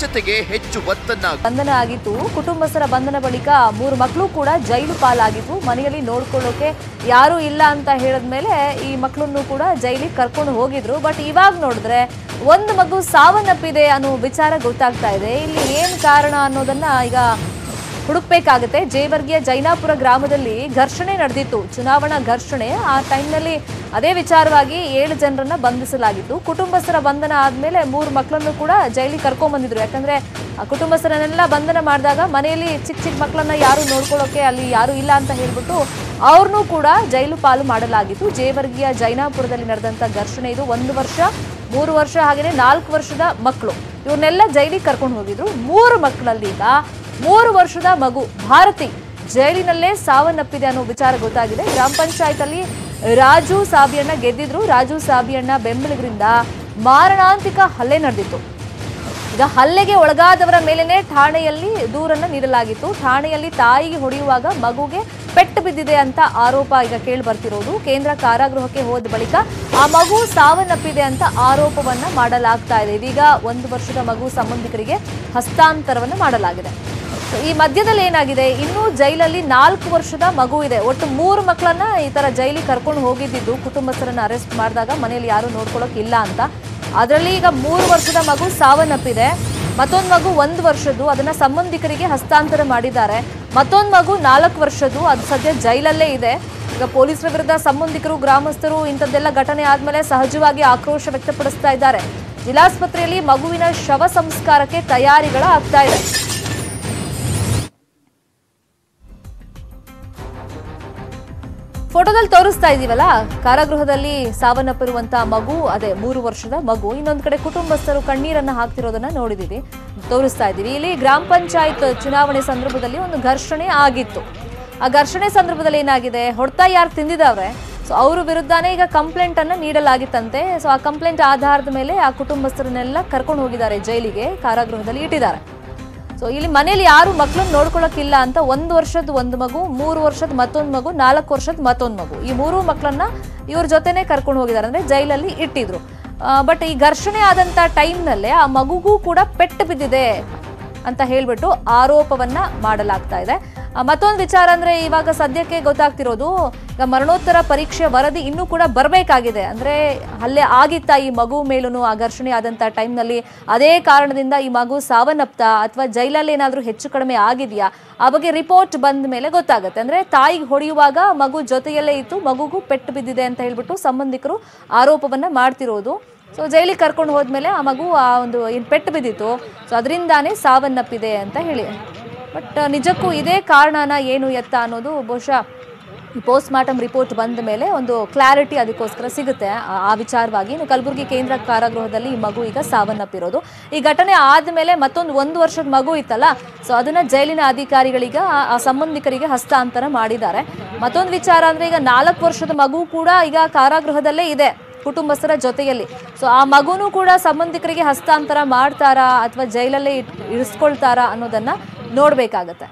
ಸ್ವಚ್ಛತೆಗೆ ಹೆಚ್ಚು ಒತ್ತನ್ನ ಬಂಧನ ಆಗಿತ್ತು ಕುಟುಂಬಸ್ಥರ ಬಂಧನ ಬಳಿಕ ಮೂರು ಮಕ್ಕಳು ಕೂಡ ಜೈಲು ಪಾಲಾಗಿತ್ತು ಮನೆಯಲ್ಲಿ ನೋಡ್ಕೊಳ್ಳೋಕೆ ಯಾರೂ ಇಲ್ಲ ಅಂತ ಹೇಳಿದ್ಮೇಲೆ ಈ ಮಕ್ಕಳನ್ನು ಕೂಡ ಜೈಲಿಗೆ ಕರ್ಕೊಂಡು ಹೋಗಿದ್ರು ಬಟ್ ಇವಾಗ ನೋಡಿದ್ರೆ ಒಂದು ಮಗು ಸಾವನ್ನಪ್ಪಿದೆ ಅನ್ನೋ ವಿಚಾರ ಗೊತ್ತಾಗ್ತಾ ಇದೆ ಇಲ್ಲಿ ಏನ್ ಕಾರಣ ಅನ್ನೋದನ್ನ ಈಗ ಹುಡುಕ್ಬೇಕಾಗುತ್ತೆ ಜೇವರ್ಗಿಯ ಜೈನಾಪುರ ಗ್ರಾಮದಲ್ಲಿ ಘರ್ಷಣೆ ನಡೆದಿತ್ತು ಚುನಾವಣಾ ಘರ್ಷಣೆ ಆ ಟೈಮ್ನಲ್ಲಿ ಅದೇ ವಿಚಾರವಾಗಿ ಏಳು ಜನರನ್ನ ಬಂಧಿಸಲಾಗಿತ್ತು ಕುಟುಂಬಸ್ಥರ ಬಂಧನ ಆದ್ಮೇಲೆ ಮೂರು ಮಕ್ಕಳನ್ನು ಕೂಡ ಜೈಲಿಗೆ ಕರ್ಕೊಂಡ್ ಬಂದಿದ್ರು ಯಾಕಂದ್ರೆ ಆ ಕುಟುಂಬಸ್ಥರನ್ನೆಲ್ಲ ಬಂಧನ ಮಾಡಿದಾಗ ಮನೆಯಲ್ಲಿ ಚಿಕ್ಕ ಚಿಕ್ಕ ಮಕ್ಕಳನ್ನ ಯಾರು ನೋಡ್ಕೊಳ್ಳೋಕೆ ಅಲ್ಲಿ ಯಾರು ಇಲ್ಲ ಅಂತ ಹೇಳ್ಬಿಟ್ಟು ಅವ್ರನ್ನೂ ಕೂಡ ಜೈಲು ಪಾಲು ಮಾಡಲಾಗಿತ್ತು ಜೇವರ್ಗಿಯ ಜೈನಾಪುರದಲ್ಲಿ ನಡೆದಂತ ಘರ್ಷಣೆ ಇದು ಒಂದು ವರ್ಷ ಮೂರು ವರ್ಷ ಹಾಗೇನೆ ನಾಲ್ಕು ವರ್ಷದ ಮಕ್ಕಳು ಇವ್ರನ್ನೆಲ್ಲ ಜೈಲಿಗೆ ಕರ್ಕೊಂಡು ಹೋಗಿದ್ರು ಮೂರು ಮಕ್ಕಳಲ್ಲಿ ಈಗ ಮೂರು ವರ್ಷದ ಮಗು ಭಾರತಿ ಜೈಲಿನಲ್ಲೇ ಸಾವನ್ನಪ್ಪಿದೆ ಅನ್ನೋ ವಿಚಾರ ಗೊತ್ತಾಗಿದೆ ಗ್ರಾಮ ಪಂಚಾಯತ್ ಅಲ್ಲಿ ರಾಜು ಸಾಬಿಯಣ್ಣ ಗೆದ್ದಿದ್ರು ರಾಜು ಸಾಬಿಯಣ್ಣ ಬೆಂಬಲಿಗರಿಂದ ಮಾರಣಾಂತಿಕ ಹಲ್ಲೆ ನಡೆದಿತ್ತು ಈಗ ಹಲ್ಲೆಗೆ ಒಳಗಾದವರ ಮೇಲೇನೆ ಠಾಣೆಯಲ್ಲಿ ದೂರನ್ನ ನೀಡಲಾಗಿತ್ತು ಠಾಣೆಯಲ್ಲಿ ತಾಯಿಗೆ ಹೊಡೆಯುವಾಗ ಮಗುಗೆ ಪೆಟ್ಟು ಬಿದ್ದಿದೆ ಅಂತ ಆರೋಪ ಈಗ ಕೇಳಿ ಬರ್ತಿರೋದು ಕೇಂದ್ರ ಕಾರಾಗೃಹಕ್ಕೆ ಹೋದ ಬಳಿಕ ಆ ಮಗು ಸಾವನ್ನಪ್ಪಿದೆ ಅಂತ ಆರೋಪವನ್ನ ಮಾಡಲಾಗ್ತಾ ಇದೆ ಇದೀಗ ಒಂದು ವರ್ಷದ ಮಗು ಸಂಬಂಧಿಕರಿಗೆ ಹಸ್ತಾಂತರವನ್ನು ಮಾಡಲಾಗಿದೆ So, ಈ ಮಧ್ಯದಲ್ಲಿ ಏನಾಗಿದೆ ಇನ್ನೂ ಜೈಲಲ್ಲಿ ನಾಲ್ಕು ವರ್ಷದ ಮಗು ಇದೆ ಒಟ್ಟು ಮೂರು ಮಕ್ಕಳನ್ನ ಈ ತರ ಜೈಲಿಗೆ ಕರ್ಕೊಂಡು ಹೋಗಿದ್ದು ಕುಟುಂಬಸ್ಥರನ್ನ ಅರೆಸ್ಟ್ ಮಾಡಿದಾಗ ಮನೆಯಲ್ಲಿ ಯಾರು ನೋಡ್ಕೊಳ್ಳೋಕೆ ಇಲ್ಲ ಅಂತ ಅದರಲ್ಲಿ ಈಗ ಮೂರು ವರ್ಷದ ಮಗು ಸಾವನ್ನಪ್ಪಿದೆ ಮತ್ತೊಂದು ಮಗು ಒಂದು ವರ್ಷದ್ದು ಅದನ್ನ ಸಂಬಂಧಿಕರಿಗೆ ಹಸ್ತಾಂತರ ಮಾಡಿದ್ದಾರೆ ಮತ್ತೊಂದು ಮಗು ನಾಲ್ಕು ವರ್ಷದ್ದು ಅದು ಸದ್ಯ ಜೈಲಲ್ಲೇ ಇದೆ ಈಗ ಪೊಲೀಸರ ವಿರುದ್ಧ ಸಂಬಂಧಿಕರು ಗ್ರಾಮಸ್ಥರು ಇಂಥದ್ದೆಲ್ಲ ಘಟನೆ ಆದ್ಮೇಲೆ ಸಹಜವಾಗಿ ಆಕ್ರೋಶ ವ್ಯಕ್ತಪಡಿಸ್ತಾ ಇದ್ದಾರೆ ಜಿಲ್ಲಾಸ್ಪತ್ರೆಯಲ್ಲಿ ಮಗುವಿನ ಶವ ಸಂಸ್ಕಾರಕ್ಕೆ ತಯಾರಿಗಳ ಆಗ್ತಾ ಇದೆ ಫೋಟೋದಲ್ಲಿ ತೋರಿಸ್ತಾ ಇದೀವಲ್ಲ ಕಾರಾಗೃಹದಲ್ಲಿ ಸಾವನ್ನಪ್ಪಿರುವಂತಹ ಮಗು ಅದೇ ಮೂರು ವರ್ಷದ ಮಗು ಇನ್ನೊಂದು ಕಡೆ ಕುಟುಂಬಸ್ಥರು ಕಣ್ಣೀರನ್ನ ಹಾಕ್ತಿರೋದನ್ನ ನೋಡಿದೀವಿ ತೋರಿಸ್ತಾ ಇದೀವಿ ಇಲ್ಲಿ ಗ್ರಾಮ ಪಂಚಾಯತ್ ಚುನಾವಣೆ ಸಂದರ್ಭದಲ್ಲಿ ಒಂದು ಘರ್ಷಣೆ ಆಗಿತ್ತು ಆ ಘರ್ಷಣೆ ಸಂದರ್ಭದಲ್ಲಿ ಏನಾಗಿದೆ ಹೊಡ್ತಾ ಯಾರು ತಿಂದಿದಾವ್ರೆ ಸೊ ಅವ್ರ ವಿರುದ್ಧನೇ ಈಗ ಕಂಪ್ಲೇಂಟ್ ಅನ್ನ ನೀಡಲಾಗಿತ್ತಂತೆ ಸೊ ಆ ಕಂಪ್ಲೇಂಟ್ ಆಧಾರದ ಮೇಲೆ ಆ ಕುಟುಂಬಸ್ಥರನ್ನೆಲ್ಲ ಕರ್ಕೊಂಡು ಹೋಗಿದ್ದಾರೆ ಜೈಲಿಗೆ ಕಾರಾಗೃಹದಲ್ಲಿ ಇಟ್ಟಿದ್ದಾರೆ ಸೊ ಇಲ್ಲಿ ಮನೇಲಿ ಯಾರು ಮಕ್ಕಳನ್ನ ನೋಡ್ಕೊಳಕ್ಕಿಲ್ಲ ಅಂತ ಒಂದು ವರ್ಷದ ಒಂದು ಮಗು ಮೂರು ವರ್ಷದ ಮತ್ತೊಂದು ಮಗು ನಾಲ್ಕು ವರ್ಷದ ಮತ್ತೊಂದು ಮಗು ಈ ಮೂರು ಮಕ್ಕಳನ್ನ ಇವ್ರ ಜೊತೆನೆ ಕರ್ಕೊಂಡು ಹೋಗಿದ್ದಾರೆ ಅಂದ್ರೆ ಜೈಲಲ್ಲಿ ಇಟ್ಟಿದ್ರು ಬಟ್ ಈ ಘರ್ಷಣೆ ಆದಂತ ಟೈಮ್ನಲ್ಲೇ ಆ ಮಗುಗೂ ಕೂಡ ಪೆಟ್ಟು ಬಿದ್ದಿದೆ ಅಂತ ಹೇಳ್ಬಿಟ್ಟು ಆರೋಪವನ್ನ ಮಾಡಲಾಗ್ತಾ ಇದೆ ಆ, ಮತ್ತೊಂದು ವಿಚಾರ ಅಂದ್ರೆ ಇವಾಗ ಸದ್ಯಕ್ಕೆ ಗೊತ್ತಾಗ್ತಿರೋದು ಈಗ ಮರಣೋತ್ತರ ಪರೀಕ್ಷೆ ವರದಿ ಇನ್ನೂ ಕೂಡ ಬರಬೇಕಾಗಿದೆ ಅಂದ್ರೆ ಹಲ್ಲೆ ಆಗಿತ್ತಾ ಈ ಮಗು ಮೇಲೂ ಆ ಘರ್ಷಣೆ ಆದಂತ ಟೈಮ್ನಲ್ಲಿ ಅದೇ ಕಾರಣದಿಂದ ಈ ಮಗು ಸಾವನ್ನಪ್ತಾ ಅಥವಾ ಜೈಲಲ್ಲಿ ಏನಾದರೂ ಹೆಚ್ಚು ಕಡಿಮೆ ಆಗಿದೆಯಾ ಆ ಬಗ್ಗೆ ರಿಪೋರ್ಟ್ ಬಂದ ಮೇಲೆ ಗೊತ್ತಾಗುತ್ತೆ ಅಂದ್ರೆ ತಾಯಿಗೆ ಹೊಡೆಯುವಾಗ ಮಗು ಜೊತೆಯಲ್ಲೇ ಇತ್ತು ಮಗುಗೂ ಪೆಟ್ಟು ಬಿದ್ದಿದೆ ಅಂತ ಹೇಳ್ಬಿಟ್ಟು ಸಂಬಂಧಿಕರು ಆರೋಪವನ್ನ ಮಾಡ್ತಿರೋದು ಸೊ ಜೈಲಿಗೆ ಕರ್ಕೊಂಡು ಹೋದ್ಮೇಲೆ ಆ ಮಗು ಆ ಒಂದು ಏನು ಪೆಟ್ಟು ಬಿದ್ದಿತ್ತು ಸೊ ಅದರಿಂದಾನೇ ಸಾವನ್ನಪ್ಪಿದೆ ಅಂತ ಹೇಳಿ ಬಟ್ ನಿಜಕ್ಕೂ ಇದೇ ಕಾರಣನ ಏನು ಎತ್ತ ಅನ್ನೋದು ಬಹುಶಃ ಈ ಪೋಸ್ಟ್ ಮಾರ್ಟಮ್ ರಿಪೋರ್ಟ್ ಬಂದ ಮೇಲೆ ಒಂದು ಕ್ಲಾರಿಟಿ ಅದಕ್ಕೋಸ್ಕರ ಸಿಗುತ್ತೆ ಆ- ಆ ವಿಚಾರವಾಗಿ ಇನ್ನು ಕಲಬುರಗಿ ಕೇಂದ್ರ ಕಾರಾಗೃಹದಲ್ಲಿ ಈ ಮಗು ಈಗ ಸಾವನ್ನಪ್ಪಿರೋದು ಈ ಘಟನೆ ಆದಮೇಲೆ ಮತ್ತೊಂದು ಒಂದು ವರ್ಷದ ಮಗು ಇತ್ತಲ್ಲ ಸೊ ಅದನ್ನ ಜೈಲಿನ ಅಧಿಕಾರಿಗಳಿಗೆ ಆ- ಆ ಸಂಬಂಧಿಕರಿಗೆ ಹಸ್ತಾಂತರ ಮಾಡಿದ್ದಾರೆ ಮತ್ತೊಂದು ವಿಚಾರ ಅಂದ್ರೆ ಈಗ ನಾಲ್ಕು ವರ್ಷದ ಮಗು ಕೂಡ ಈಗ ಕಾರಾಗೃಹದಲ್ಲೇ ಇದೆ ಕುಟುಂಬಸ್ಥರ ಜೊತೆಯಲ್ಲಿ ಸೊ ಆ ಮಗುನೂ ಕೂಡ ಸಂಬಂಧಿಕರಿಗೆ ಹಸ್ತಾಂತರ ಮಾಡ್ತಾರಾ ಅಥವಾ ಜೈಲಲ್ಲೇ ಇಟ್- ಇರಿಸ್ಕೊಳ್ತಾರಾ ಅನ್ನೋದನ್ನ ನೋಡ್ಬೇಕಾಗತ್ತೆ